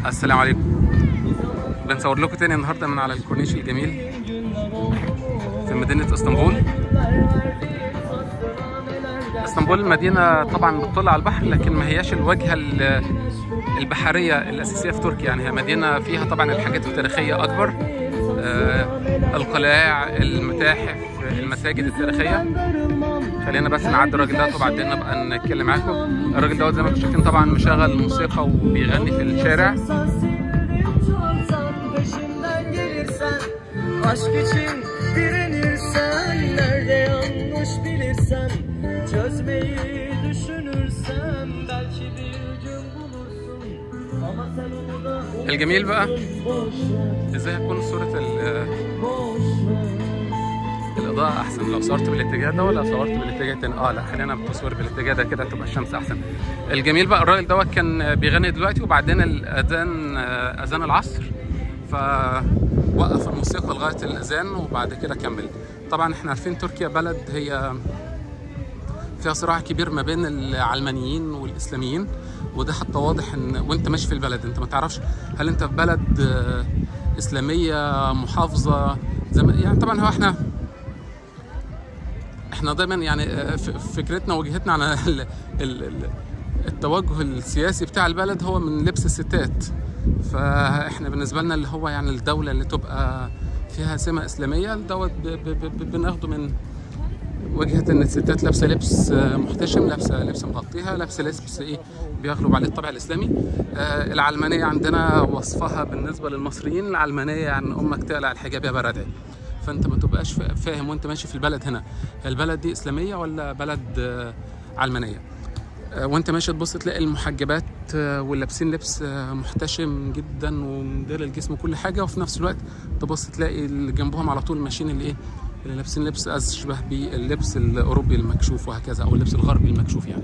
السلام عليكم بنصور لكم تاني النهارده من على الكورنيش الجميل في مدينة اسطنبول اسطنبول مدينة طبعا بتطل على البحر لكن ما هياش الواجهة ال- البحرية الأساسية في تركيا يعني هي مدينة فيها طبعا الحاجات التاريخية أكبر آه، القلاع المتاحف المساجد التاريخية خلينا بس نعدي الراجل ده وبعدين نبقى نتكلم معاكم الراجل دوت زي ما انتم شايفين طبعا مشغل موسيقى وبيغني في الشارع Çalsan peşinden gelirsen Aşk için direnirsen Nerede yanlış bilirsen Çözmeyi düşünürsen Belki bir gün bulursun Ama sen onu da الجميل بقى boş ver ازاي هتكون صورة ال- Boş ver الإضاءة أحسن لو صورت بالاتجاه ده ولا صورت بالاتجاه التاني؟ اه لا خلينا بتصوير بالاتجاه ده كده تبقى الشمس أحسن. الجميل بقى الراجل دوت كان بيغني دلوقتي وبعدين الأذان آه، أذان العصر فوقف الموسيقى لغاية الأذان وبعد كده كمل. طبعا احنا عارفين تركيا بلد هي فيها صراع كبير ما بين العلمانيين والاسلاميين وده حتى واضح ان وانت ماشي في البلد انت ما تعرفش هل انت في بلد آه، اسلاميه محافظه زي ما يعني طبعا هو احنا احنا دايما يعني آه، ف- فكرتنا وجهتنا عن ال- ال- ال- التوجه السياسي بتاع البلد هو من لبس الستات فاحنا بالنسبه لنا اللي هو يعني الدوله اللي تبقى فيها سمه اسلاميه دوت ب- ب- ب- بناخده من وجهه ان الستات لابسه لبس آه، محتشم لابسه لبس مغطيها لابسه لبس ايه بيغلب عليه الطابع الاسلامي آه العلمانيه عندنا وصفها بالنسبه للمصريين العلمانيه يعني امك تقلع الحجاب يا بردعي فانت ما تبقاش فا- فاهم وانت ماشي في البلد هنا هي البلد دي اسلاميه ولا بلد آه علمانيه آه، وانت ماشي تبص تلاقي المحجبات آه، واللابسين لبس آه، محتشم جدا ومدير الجسم وكل حاجه وفي نفس الوقت تبص تلاقي اللي جنبهم على طول ماشيين اللي ايه اللي لابسين لبس اشبه باللبس الاوروبي المكشوف وهكذا او اللبس الغربي المكشوف يعني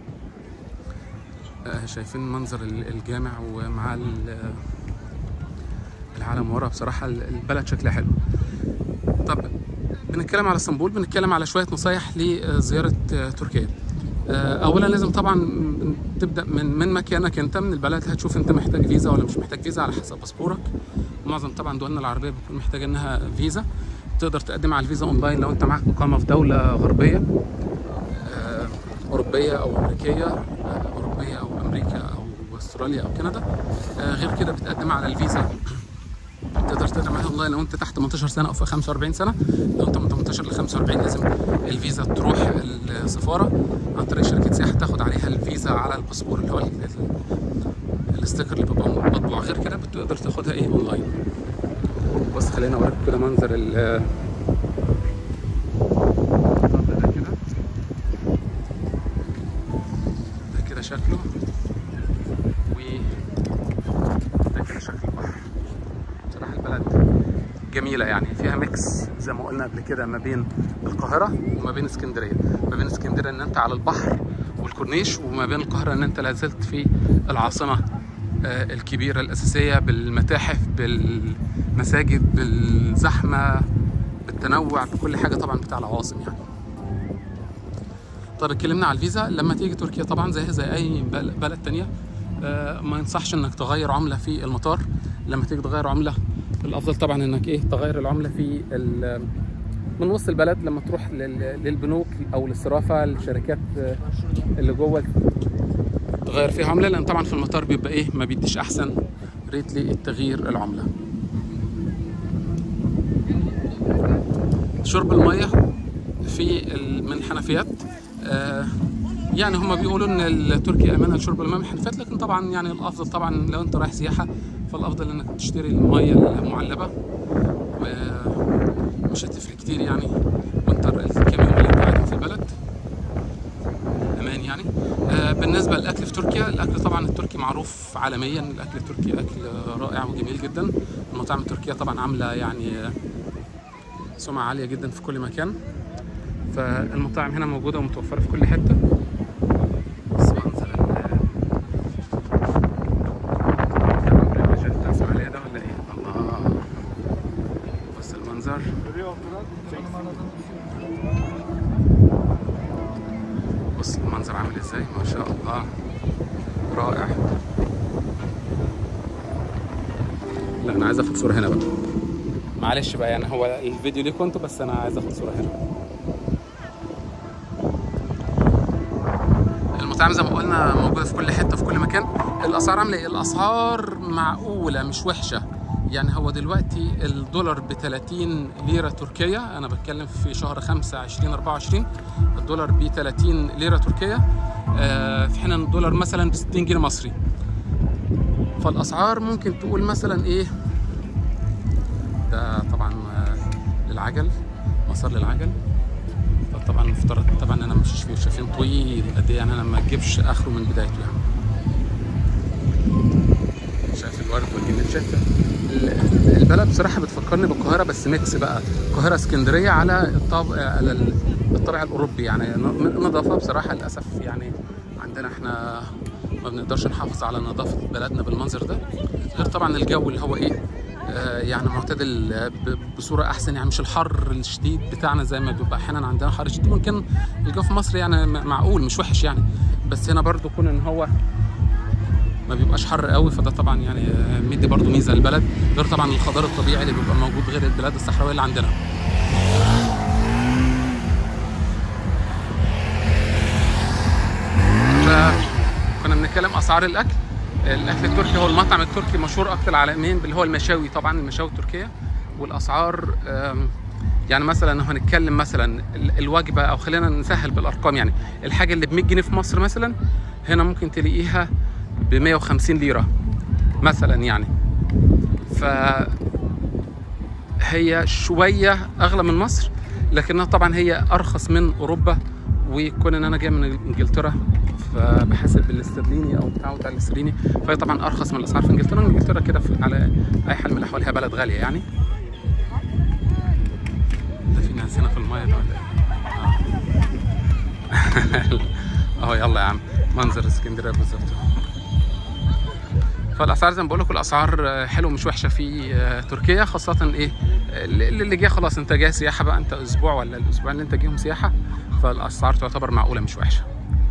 آه، شايفين منظر ال- الجامع ومع ال- العالم ورا بصراحه ال- البلد شكلها حلو طب بنتكلم على اسطنبول بنتكلم على شويه نصايح لزياره آه، تركيا آه، اولا لازم طبعا م- تبدا من من مكانك انت من البلد هتشوف انت محتاج فيزا ولا مش محتاج فيزا على حسب باسبورك معظم طبعا دولنا العربيه بتكون محتاجه انها فيزا تقدر تقدم على الفيزا اونلاين لو انت معاك اقامه في دوله غربيه آه، اوروبيه او امريكيه آه، اوروبيه او امريكا او استراليا او كندا آه، غير كده بتقدم على الفيزا تقدر تقدم عليها اونلاين لو انت تحت 18 سنه او في 45 سنه لو انت من 18 ل 45 لازم الفيزا تروح السفاره عن طريق شركه سياحه تاخد عليها الفيزا على الباسبور اللي هو ال- ال- الاستيكر اللي بيبقى مطبوع غير كده بتقدر تاخدها ايه اونلاين بص خلينا اوريك كده منظر ال المنظر ده كده ده كده شكله و ده كده شكل البحر بصراحة البلد جميلة يعني فيها ميكس زي ما قلنا قبل كده ما بين القاهرة وما بين اسكندرية ما بين اسكندرية ان انت على البحر والكورنيش وما بين القاهرة ان انت لازلت في العاصمة آه، الكبيرة الأساسية بالمتاحف بالمساجد بالزحمة بالتنوع بكل حاجة طبعا بتاع العواصم يعني طب اتكلمنا على الفيزا لما تيجي تركيا طبعا زيها زي اي بل- بلد تانية آه، ما ينصحش انك تغير عمله في المطار لما تيجي تغير عمله الافضل طبعا انك ايه تغير العمله في ال- من وسط البلد لما تروح لل- للبنوك او للصرافه الشركات آه، اللي جوه تغير فيها عمله لان طبعا في المطار بيبقى ايه ما بيديش احسن ريت للتغيير العمله شرب الميه في ال- من الحنفيات آه، يعني هم بيقولوا ان تركيا امانه لشرب الماء من الحنفيات لكن طبعا يعني الافضل طبعا لو انت رايح سياحه فالافضل انك تشتري الميه المعلبه ومش هتفرق كتير يعني وانت الكام يوم اللي انت قاعد في البلد امان يعني آه، بالنسبه للاكل في تركيا الاكل طبعا التركي معروف عالميا الاكل التركي اكل رائع وجميل جدا المطاعم التركيه طبعا عامله يعني آه، سمعه عاليه جدا في كل مكان فالمطاعم هنا موجوده ومتوفره في كل حته بس منظر ال- الرجال بتاع الفعالية ده ولا ايه؟ الله بص المنظر بص المنظر عامل ازاي ما شاء الله رائع انا عايز اخد صوره هنا بقى معلش بقى يعني هو الفيديو ليكم انتوا بس انا عايز اخد صوره هنا المطاعم زي ما قلنا موجوده في كل حته في كل مكان الاسعار عامله ايه الاسعار معقوله مش وحشه يعني هو دلوقتي الدولار ب 30 ليره تركيه انا بتكلم في شهر 5 2024 الدولار ب 30 ليره تركيه آه، في حين ان الدولار مثلا ب 60 جنيه مصري فالاسعار ممكن تقول مثلا ايه ده طبعا آه، للعجل مسار للعجل طبعا المفترض طبعا انا مش فيه شايفين طويل قد ايه يعني انا ما اجيبش اخره من بدايته يعني شايف الورد والجنين شايف ال- البلد بصراحه بتفكرني بالقاهره بس ميكس بقى القاهره اسكندريه على الطابع على ال- الطابع الاوروبي يعني ن- نظافه بصراحه للاسف يعني عندنا احنا ما بنقدرش نحافظ على نظافه بلدنا بالمنظر ده غير طبعا الجو اللي هو ايه آه، يعني معتدل آه، ب- بصوره احسن يعني مش الحر الشديد بتاعنا زي ما بيبقى احيانا عندنا حر شديد وان كان الجو في مصر يعني م- معقول مش وحش يعني بس هنا برضو كون ان هو ما بيبقاش حر قوي فده طبعا يعني آه، مدي برضو ميزه للبلد غير طبعا الخضار الطبيعي اللي بيبقى موجود غير البلاد الصحراويه اللي عندنا فكنا بنتكلم اسعار الاكل الاكل التركي هو المطعم التركي مشهور اكتر العالمين اللي هو المشاوي طبعا المشاوي التركيه والاسعار آم، يعني مثلا لو هنتكلم مثلا ال- الوجبه او خلينا نسهل بالارقام يعني الحاجه اللي ب 100 جنيه في مصر مثلا هنا ممكن تلاقيها ب 150 ليره مثلا يعني ف هي شويه اغلى من مصر لكنها طبعا هي ارخص من اوروبا وكون ان انا جاي من انجلترا فبحسب الاسترليني او بتاع بتاع الاسترليني فهي طبعا ارخص من الاسعار في انجلترا انجلترا كده في- على اي حال من الاحوال هي بلد غاليه يعني ده في ناس هنا في المايه ده ولا ايه؟ آه. اهو يلا يا عم منظر اسكندريه بالظبط فالاسعار زي ما بقول لكم الاسعار آه، حلوه مش وحشه في آه، تركيا خاصه ايه اللي اللي جاي خلاص انت جاي سياحه بقى انت اسبوع ولا الاسبوع اللي انت جايهم سياحه فالاسعار تعتبر معقوله مش وحشه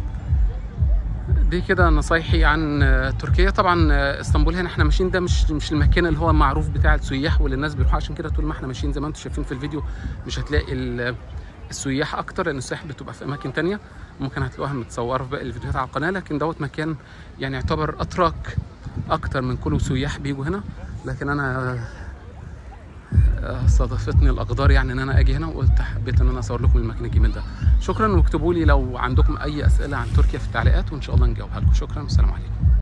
دي كده نصايحي عن آه، تركيا طبعا آه، اسطنبول هنا احنا ماشيين ده مش مش المكان اللي هو معروف بتاع السياح واللي الناس بيروحوا عشان كده طول ما احنا ماشيين زي ما انتم شايفين في الفيديو مش هتلاقي ال- السياح اكتر لان السياح بتبقى في اماكن تانية ممكن هتلاقوها متصوره في باقي الفيديوهات على القناه لكن دوت مكان يعني يعتبر اتراك اكتر من كله سياح بيجوا هنا لكن انا آه، صادفتني الاقدار يعني ان انا اجي هنا وقلت حبيت ان انا اصور لكم المكان الجميل ده شكرا واكتبوا لي لو عندكم اي اسئله عن تركيا في التعليقات وان شاء الله نجاوبها لكم شكرا والسلام عليكم